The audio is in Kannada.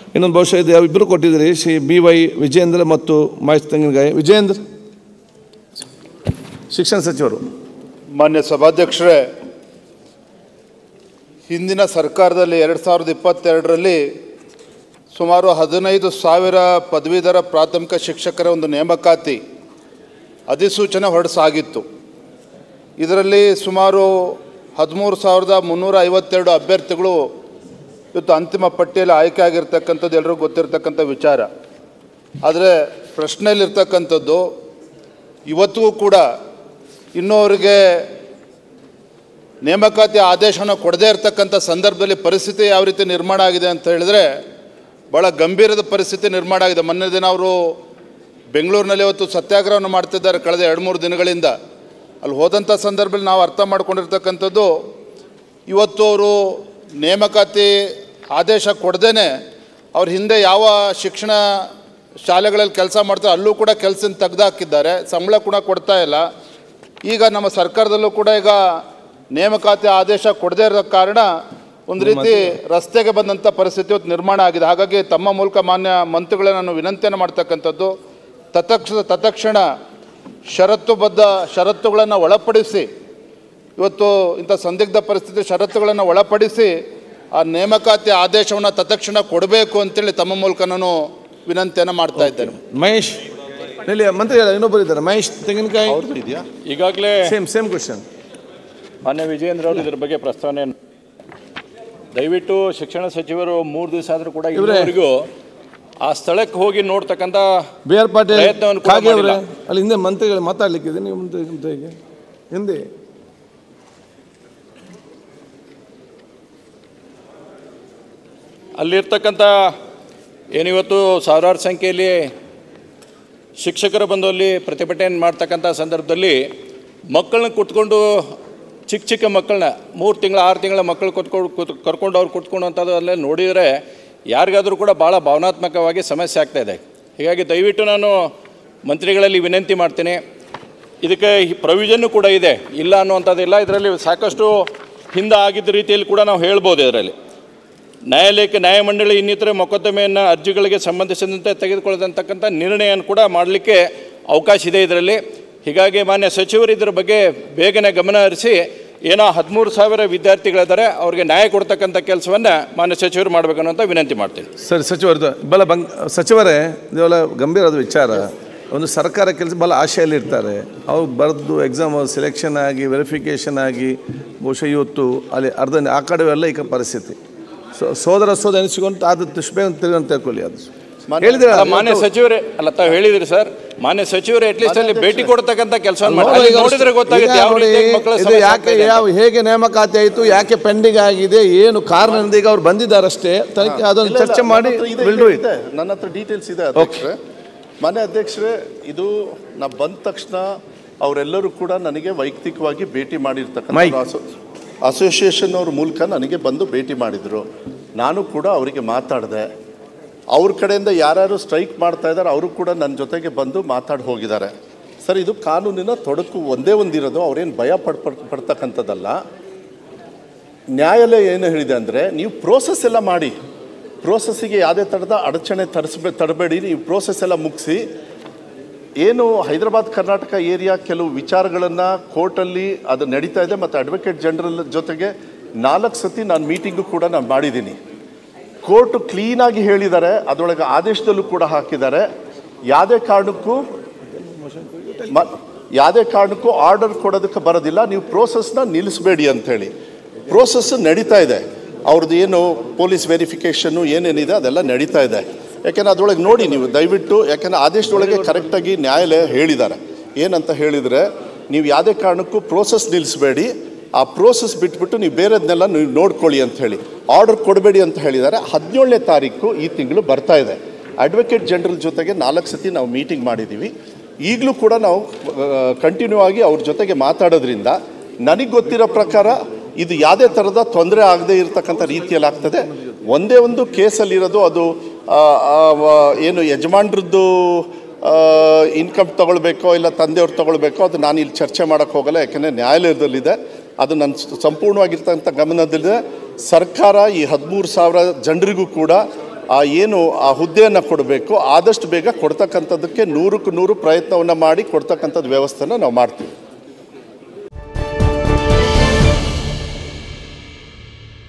ಇನ್ನೊಂದು ಬಹುಶಃ ಇದು ಇಬ್ಬರು ಕೊಟ್ಟಿದ್ದೀರಿ ಶ್ರೀ ಬಿ ವೈ ವಿಜೇಂದ್ರ ಮತ್ತು ಮಹೇಶ್ ತೆಂಗಿನಕಾಯಿ ವಿಜೇಂದ್ರ ಶಿಕ್ಷಣ ಸಚಿವರು ಮಾನ್ಯ ಸಭಾಧ್ಯಕ್ಷರೇ ಹಿಂದಿನ ಸರ್ಕಾರದಲ್ಲಿ ಎರಡು ಸಾವಿರದ ಇಪ್ಪತ್ತೆರಡರಲ್ಲಿ ಸುಮಾರು ಹದಿನೈದು ಸಾವಿರ ಪದವೀಧರ ಪ್ರಾಥಮಿಕ ಶಿಕ್ಷಕರ ಒಂದು ನೇಮಕಾತಿ ಅಧಿಸೂಚನೆ ಹೊರಡಿಸಾಗಿತ್ತು ಇದರಲ್ಲಿ ಸುಮಾರು ಹದಿಮೂರು ಸಾವಿರದ ಮುನ್ನೂರ ಐವತ್ತೆರಡು ಅಭ್ಯರ್ಥಿಗಳು ಇವತ್ತು ಅಂತಿಮ ಪಟ್ಟಿಯಲ್ಲಿ ಆಯ್ಕೆ ಆಗಿರ್ತಕ್ಕಂಥದ್ದು ಎಲ್ರಿಗೂ ಗೊತ್ತಿರ್ತಕ್ಕಂಥ ವಿಚಾರ ಆದರೆ ಪ್ರಶ್ನೆಯಲ್ಲಿರ್ತಕ್ಕಂಥದ್ದು ಇವತ್ತಿಗೂ ಕೂಡ ಇನ್ನೂ ಅವರಿಗೆ ನೇಮಕಾತಿ ಆದೇಶವನ್ನು ಕೊಡದೇ ಇರತಕ್ಕಂಥ ಸಂದರ್ಭದಲ್ಲಿ ಪರಿಸ್ಥಿತಿ ಯಾವ ರೀತಿ ನಿರ್ಮಾಣ ಆಗಿದೆ ಅಂತ ಹೇಳಿದ್ರೆ ಭಾಳ ಗಂಭೀರದ ಪರಿಸ್ಥಿತಿ ನಿರ್ಮಾಣ ಆಗಿದೆ ಮೊನ್ನೆ ದಿನ ಅವರು ಬೆಂಗಳೂರಿನಲ್ಲಿ ಇವತ್ತು ಸತ್ಯಾಗ್ರಹವನ್ನು ಮಾಡ್ತಿದ್ದಾರೆ ಕಳೆದ ಎರಡು ಮೂರು ದಿನಗಳಿಂದ ಅಲ್ಲಿ ಹೋದಂಥ ಸಂದರ್ಭದಲ್ಲಿ ನಾವು ಅರ್ಥ ಮಾಡ್ಕೊಂಡಿರ್ತಕ್ಕಂಥದ್ದು ಇವತ್ತು ಅವರು ನೇಮಕಾತಿ ಆದೇಶ ಕೊಡದೇ ಅವ್ರ ಹಿಂದೆ ಯಾವ ಶಿಕ್ಷಣ ಶಾಲೆಗಳಲ್ಲಿ ಕೆಲಸ ಮಾಡ್ತಾರೆ ಅಲ್ಲೂ ಕೂಡ ಕೆಲಸ ತೆಗೆದುಹಾಕಿದ್ದಾರೆ ಸಂಬಳ ಕೂಡ ಕೊಡ್ತಾ ಇಲ್ಲ ಈಗ ನಮ್ಮ ಸರ್ಕಾರದಲ್ಲೂ ಕೂಡ ಈಗ ನೇಮಕಾತಿ ಆದೇಶ ಕೊಡದೇ ಇರೋ ಕಾರಣ ಒಂದು ರೀತಿ ರಸ್ತೆಗೆ ಬಂದಂಥ ಪರಿಸ್ಥಿತಿ ಇವತ್ತು ನಿರ್ಮಾಣ ಆಗಿದೆ ಹಾಗಾಗಿ ತಮ್ಮ ಮೂಲಕ ಮಾನ್ಯ ಮಂತ್ರಿಗಳೇ ನಾನು ವಿನಂತಿಯನ್ನು ಮಾಡ್ತಕ್ಕಂಥದ್ದು ತತ್ಕ್ಷಣ ತತ್ಕ್ಷಣ ಷರತ್ತುಬದ್ಧ ಷರತ್ತುಗಳನ್ನು ಒಳಪಡಿಸಿ ಇವತ್ತು ಇಂಥ ಸಂದಿಗ್ಧ ಪರಿಸ್ಥಿತಿ ಷರತ್ತುಗಳನ್ನು ಒಳಪಡಿಸಿ ಆ ನೇಮಕಾತಿ ಆದೇಶವನ್ನು ತತ್ಕ್ಷಣ ಕೊಡಬೇಕು ಅಂತೇಳಿ ತಮ್ಮ ಮೂಲಕ ನಾನು ವಿನಂತಿಯನ್ನು ಮಾಡ್ತಾ ಇದ್ದೇನೆ ಮಹೇಶ್ ಇಲ್ಲಿ ಮಂತ್ರಿ ಇನ್ನೊಬ್ಬರು ಇದ್ದಾರೆ ಮಹೇಶ್ ತೆಂಗಿನಕಾಯಿ ಈಗಾಗಲೇ ಸೇಮ್ ಸೇಮ್ ಕ್ವಶನ್ ಮಾನ್ಯ ವಿಜಯೇಂದ್ರ ಅವರು ಇದ್ರ ಬಗ್ಗೆ ಪ್ರಸ್ತಾವನೆ ದಯವಿಟ್ಟು ಶಿಕ್ಷಣ ಸಚಿವರು ಮೂರು ದಿವಸ ಆದರೂ ಕೂಡ ಇವ್ರೇ. ಇಲ್ಲಿವರೆಗೂ ಆ ಸ್ಥಳಕ್ಕೆ ಹೋಗಿ ನೋಡ್ತಕ್ಕಂಥ ಬಿ ಆರ್ ಪಾಟೀಲ್ ಪ್ರಯತ್ನವನ್ನು ಕೂಡ ಕಾಗೆ ಅವರೇ ಮಾಡಿಲ್ಲ. ಅಲ್ಲಿ ಹಿಂದೆ ಮಂತ್ರಿಗಳು ಮಾತಾಡ್ಲಿಕ್ಕಿದೆ ನೀವು ಮುಂದೆ ಮುಂದೆ ಹೀಗೆ ಹಿಂದೆ ಅಲ್ಲಿರ್ತಕ್ಕಂಥ ಏನಿವತ್ತು ಸಾವಿರಾರು ಸಂಖ್ಯೆಯಲ್ಲಿ ಶಿಕ್ಷಕರು ಬಂದು ಅಲ್ಲಿ ಪ್ರತಿಭಟನೆ ಮಾಡ್ತಕ್ಕಂಥ ಸಂದರ್ಭದಲ್ಲಿ ಮಕ್ಕಳನ್ನ ಕುತ್ಕೊಂಡು ಚಿಕ್ಕ ಚಿಕ್ಕ ಮಕ್ಕಳನ್ನ ಮೂರು ತಿಂಗಳ ಆರು ತಿಂಗಳ ಮಕ್ಕಳು ಕುತ್ಕೊಂಡು ಕೂತ್ ಕರ್ಕೊಂಡು ಅವ್ರು ಕುತ್ಕೊಂಡು ಅಂಥದ್ದು ಅಲ್ಲೇ ನೋಡಿದರೆ ಯಾರಿಗಾದರೂ ಕೂಡ ಭಾಳ ಭಾವನಾತ್ಮಕವಾಗಿ ಸಮಸ್ಯೆ ಆಗ್ತಾ ಇದೆ ಹೀಗಾಗಿ ದಯವಿಟ್ಟು ನಾನು ಮಂತ್ರಿಗಳಲ್ಲಿ ವಿನಂತಿ ಮಾಡ್ತೀನಿ ಇದಕ್ಕೆ ಪ್ರೊವಿಷನ್ನು ಕೂಡ ಇದೆ ಇಲ್ಲ ಅನ್ನುವಂಥದ್ದಿಲ್ಲ ಇದರಲ್ಲಿ ಸಾಕಷ್ಟು ಹಿಂದೆ ಆಗಿದ್ದ ರೀತಿಯಲ್ಲಿ ಕೂಡ ನಾವು ಹೇಳ್ಬೋದು ಇದರಲ್ಲಿ ನ್ಯಾಯಾಲಯಕ್ಕೆ ನ್ಯಾಯಮಂಡಳಿ ಇನ್ನಿತರ ಮೊಕದ್ದಮೆಯನ್ನು ಅರ್ಜಿಗಳಿಗೆ ಸಂಬಂಧಿಸಿದಂತೆ ತೆಗೆದುಕೊಳ್ಳದಂತಕ್ಕಂಥ ನಿರ್ಣಯವನ್ನು ಕೂಡ ಮಾಡಲಿಕ್ಕೆ ಅವಕಾಶ ಇದೆ ಇದರಲ್ಲಿ ಹೀಗಾಗಿ ಮಾನ್ಯ ಸಚಿವರು ಇದರ ಬಗ್ಗೆ ಬೇಗನೆ ಗಮನ ಹರಿಸಿ ಏನೋ ಹದಿಮೂರು ಸಾವಿರ ವಿದ್ಯಾರ್ಥಿಗಳಿದ್ದಾರೆ ಅವ್ರಿಗೆ ನ್ಯಾಯ ಕೊಡ್ತಕ್ಕಂಥ ಕೆಲಸವನ್ನು ಮಾನ್ಯ ಸಚಿವರು ಮಾಡಬೇಕು ಅನ್ನೋಂಥ ವಿನಂತಿ ಮಾಡ್ತೀನಿ ಸರಿ ಸಚಿವರದು ಬಲ ಬಂಗ್ ಸಚಿವರೇ ಇದೆಲ್ಲ ಗಂಭೀರವಾದ ವಿಚಾರ ಒಂದು ಸರ್ಕಾರ ಕೆಲಸ ಬಲ ಆಶೆಯಲ್ಲಿ ಇರ್ತಾರೆ ಅವ್ರು ಬರೆದು ಎಕ್ಸಾಮ್ ಸೆಲೆಕ್ಷನ್ ಆಗಿ ವೆರಿಫಿಕೇಷನ್ ಆಗಿ ಬಹುಶಃ ಇವತ್ತು ಅಲ್ಲಿ ಅರ್ಧ ಆ ಕಡೆ ಎಲ್ಲ ಈಗ ಪರಿಸ್ಥಿತಿ ಸೊ ಸೋದರ ಸೋದ ಎನಿಸಿಕೊಂಡು ಅದು ತುಷ್ಬೆ ಅಂತ ತಿರ್ಗಿ ಅಂತ ತಿಳ್ಕೊಳ್ಳಿ ಅದು ಹೇಳಿದ್ರೆ ಅಲ್ಲ, ಮಾನ್ಯ ಸಚಿವರೇ ಅಲ್ಲ ತಾವು ಹೇಳಿದ್ರಿ ಸರ್ ಮಾನ್ಯ ಸಚಿವರು ಅಟ್ಲೀಸ್ಟ್ ಅಲ್ಲಿ ಭೇಟಿ ಕೊಡ್ತಕ್ಕಂಥ ಕೆಲಸ ನೋಡಿ, ಈಗ ನೋಡಿದ್ರೆ ಗೊತ್ತಾಗುತ್ತೆ ಈಗ ಯಾವ ನೋಡಿ, ರೀತಿ ಮಕ್ಕಳ ಇದು ಸಮಸ್ಯೆ ಯಾಕೆ ಆಗ್ತಾ ಇದೆ ಅಂತ. ಯಾವ ಹೇಗೆ ನೇಮಕಾತಿ ಆಯಿತು ಯಾಕೆ ಪೆಂಡಿಂಗ್ ಆಗಿದೆ ಏನು ಕಾರಣದಿಂದ ಈಗ ಅವ್ರು ಬಂದಿದ್ದಾರಷ್ಟೇ ತನಿಖೆ ಅದನ್ನು ಇಲ್ಲ, ಚರ್ಚೆ ಇಲ್ಲ, ಮಾಡಿ ನನ್ನ ಹತ್ರ ಇದೆ, ವಿಲ್ ಡೂ ಇದೆ, ಇದೆ. ನನ್ನ ಹತ್ರ ಡೀಟೇಲ್ಸ್ ಇದೆ ಅಧ್ಯಕ್ಷರೇ ಮನೆ ಅಧ್ಯಕ್ಷರೇ ಇದು ನಾ ಬಂದ ತಕ್ಷಣ ಅವರೆಲ್ಲರೂ ಕೂಡ ನನಗೆ ವೈಯಕ್ತಿಕವಾಗಿ ಭೇಟಿ ಮೈಕ್. ಮಾಡಿರ್ತಕ್ಕಂಥ ಅಸೋಸಿಯೇಷನ್ ಅವ್ರ ಮೂಲಕ ನನಗೆ ಬಂದು ಭೇಟಿ ಮಾಡಿದರು ನಾನು ಕೂಡ ಅವರಿಗೆ ಮಾತಾಡಿದೆ ಅವ್ರ ಕಡೆಯಿಂದ ಯಾರ್ಯಾರು ಸ್ಟ್ರೈಕ್ ಮಾಡ್ತಾ ಇದ್ದಾರೆ ಅವರು ಕೂಡ ನನ್ನ ಜೊತೆಗೆ ಬಂದು ಮಾತಾಡಿ ಹೋಗಿದ್ದಾರೆ ಸರ್ ಇದು ಕಾನೂನಿನ ತೊಡಕು ಒಂದೇ ಒಂದಿರೋದು ಅವ್ರೇನು ಭಯ ಪಡ್ ಪಡ್- ಪಡ್ತಕ್ಕಂಥದ್ದಲ್ಲ ನ್ಯಾಯಾಲಯ ಏನು ಹೇಳಿದೆ ಅಂದರೆ ನೀವು ಪ್ರೋಸೆಸ್ ಎಲ್ಲ ಮಾಡಿ ಪ್ರೋಸೆಸ್ಸಿಗೆ ಯಾವುದೇ ಥರದ ಅಡಚಣೆ ತರಿಸ್ಬೇ ತರಬೇಡಿ ನೀವು ಪ್ರೋಸೆಸ್ ಎಲ್ಲ ಮುಗಿಸಿ ಏನು ಹೈದರಾಬಾದ್ ಕರ್ನಾಟಕ ಏರಿಯಾ ಕೆಲವು ವಿಚಾರಗಳನ್ನು ಕೋರ್ಟಲ್ಲಿ ಅದು ನಡೀತಾ ಇದೆ ಮತ್ತು ಅಡ್ವೊಕೇಟ್ ಜನರಲ್ ಜೊತೆಗೆ ನಾಲ್ಕು ಸತಿ ನಾನು ಮೀಟಿಂಗು ಕೂಡ ನಾನು ಮಾಡಿದ್ದೀನಿ ಕೋರ್ಟು ಕ್ಲೀನಾಗಿ ಹೇಳಿದ್ದಾರೆ ಅದರೊಳಗೆ ಆದೇಶದಲ್ಲೂ ಕೂಡ ಹಾಕಿದ್ದಾರೆ ಯಾವುದೇ ಕಾರಣಕ್ಕೂ ಮ- ಯಾವುದೇ ಕಾರಣಕ್ಕೂ ಆರ್ಡರ್ ಕೊಡೋದಕ್ಕೆ ಬರೋದಿಲ್ಲ ನೀವು ಪ್ರೋಸೆಸ್ನ ನಿಲ್ಲಿಸಬೇಡಿ ಅಂಥೇಳಿ ಪ್ರೋಸೆಸ್ ನಡೀತಾ ಇದೆ ಅವ್ರದ್ದು ಏನು ಪೊಲೀಸ್ ವೆರಿಫಿಕೇಷನ್ನು ಏನೇನಿದೆ ಅದೆಲ್ಲ ನಡೀತಾ ಇದೆ ಯಾಕೆಂದ್ರೆ ಅದರೊಳಗೆ ನೋಡಿ ನೀವು ದಯವಿಟ್ಟು ಯಾಕೆಂದ್ರೆ ಆದೇಶದೊಳಗೆ ಕರೆಕ್ಟಾಗಿ ನ್ಯಾಯಾಲಯ ಹೇಳಿದ್ದಾರೆ ಏನಂತ ಹೇಳಿದರೆ ನೀವು ಯಾವುದೇ ಕಾರಣಕ್ಕೂ ಪ್ರೋಸೆಸ್ ನಿಲ್ಲಿಸಬೇಡಿ ಆ ಪ್ರೋಸೆಸ್ ಬಿಟ್ಬಿಟ್ಟು ನೀವು ಬೇರೆದನ್ನೆಲ್ಲ ನೀವು ನೋಡ್ಕೊಳ್ಳಿ ಅಂತ ಹೇಳಿ ಆರ್ಡರ್ ಕೊಡಬೇಡಿ ಅಂತ ಹೇಳಿದ್ದಾರೆ ಹದಿನೇಳನೇ ತಾರೀಕು ಈ ತಿಂಗಳು ಬರ್ತಾ ಇದೆ ಅಡ್ವೊಕೇಟ್ ಜನರಲ್ ಜೊತೆಗೆ ನಾಲ್ಕು ಸತಿ ನಾವು ಮೀಟಿಂಗ್ ಮಾಡಿದ್ದೀವಿ ಈಗಲೂ ಕೂಡ ನಾವು ಕಂಟಿನ್ಯೂ ಆಗಿ ಅವ್ರ ಜೊತೆಗೆ ಮಾತಾಡೋದ್ರಿಂದ ನನಗೆ ಗೊತ್ತಿರೋ ಪ್ರಕಾರ ಇದು ಯಾವುದೇ ಥರದ ತೊಂದರೆ ಆಗದೆ ಇರತಕ್ಕಂಥ ರೀತಿಯಲ್ಲಿ ಆಗ್ತದೆ ಒಂದೇ ಒಂದು ಕೇಸಲ್ಲಿರೋದು ಅದು ಆ, ಆ, ವ- ಏನು ಯಜಮಾನ್ರದ್ದು ಇನ್ಕಮ್ ತಗೊಳ್ಬೇಕೋ ಇಲ್ಲ ತಂದೆಯವ್ರು ತಗೊಳ್ಬೇಕೋ ಅದು ನಾನು ಇಲ್ಲಿ ಚರ್ಚೆ ಮಾಡೋಕ್ಕೆ ಹೋಗಲ್ಲ ಯಾಕೆಂದರೆ ನ್ಯಾಯಾಲಯದಲ್ಲಿದೆ ಅದು ನನ್ನ ಸ- ಸಂಪೂರ್ಣವಾಗಿರ್ತಕ್ಕಂಥ ಗಮನದಲ್ಲಿದೆ ಸರ್ಕಾರ ಈ ಹದಿಮೂರು ಸಾವಿರ ಜನರಿಗೂ ಕೂಡ ಆ ಏನು ಆ ಹುದ್ದೆಯನ್ನು ಕೊಡಬೇಕು ಆದಷ್ಟು ಬೇಗ ಕೊಡ್ತಕ್ಕಂಥದ್ದಕ್ಕೆ ನೂರಕ್ಕೆ ನೂರು ಪ್ರಯತ್ನವನ್ನು ಮಾಡಿ ಕೊಡ್ತಕ್ಕಂಥದ್ದು ವ್ಯವಸ್ಥೆನ ನಾವು ಮಾಡ್ತೀವಿ